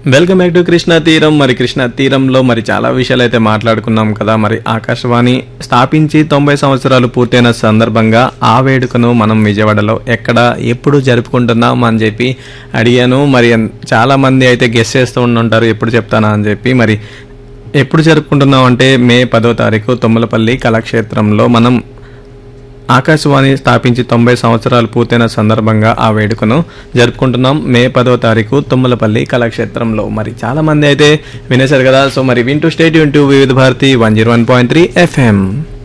welcome back to Krishna తీరం మరి కృష్ణా తీరంలో మరి చాలా విషయాలు అయితే మాట్లాడుకున్నాం కదా మరి ఆకాశవాణి స్థాపించి తొంభై సంవత్సరాలు పూర్తయిన సందర్భంగా ఆ వేడుకను మనం విజయవాడలో ఎక్కడ ఎప్పుడు జరుపుకుంటున్నాం అని చెప్పి అడిగాను మరి ఎన్- చాలా మంది అయితే గెస్ చేస్తూ ఉంటుంటారు ఎప్పుడు చెప్తానా అని చెప్పి మరి ఎప్పుడు జరుపుకుంటున్నాం అంటే మే పదో తారీఖు తొమ్మలపల్లి కళాక్షేత్రంలో మనం ఆకాశవాణి స్థాపించి తొంభై సంవత్సరాలు పూర్తయిన సందర్భంగా ఆ వేడుకను జరుపుకుంటున్నాం మే పదో తారీఖు తుమ్మలపల్లి కళాక్షేత్రంలో మరి చాలా మంది అయితే వినేశారు కదా సో మరి వింటూ స్టేట్ యూన్ టు Vividh Bharati one zero one point three FM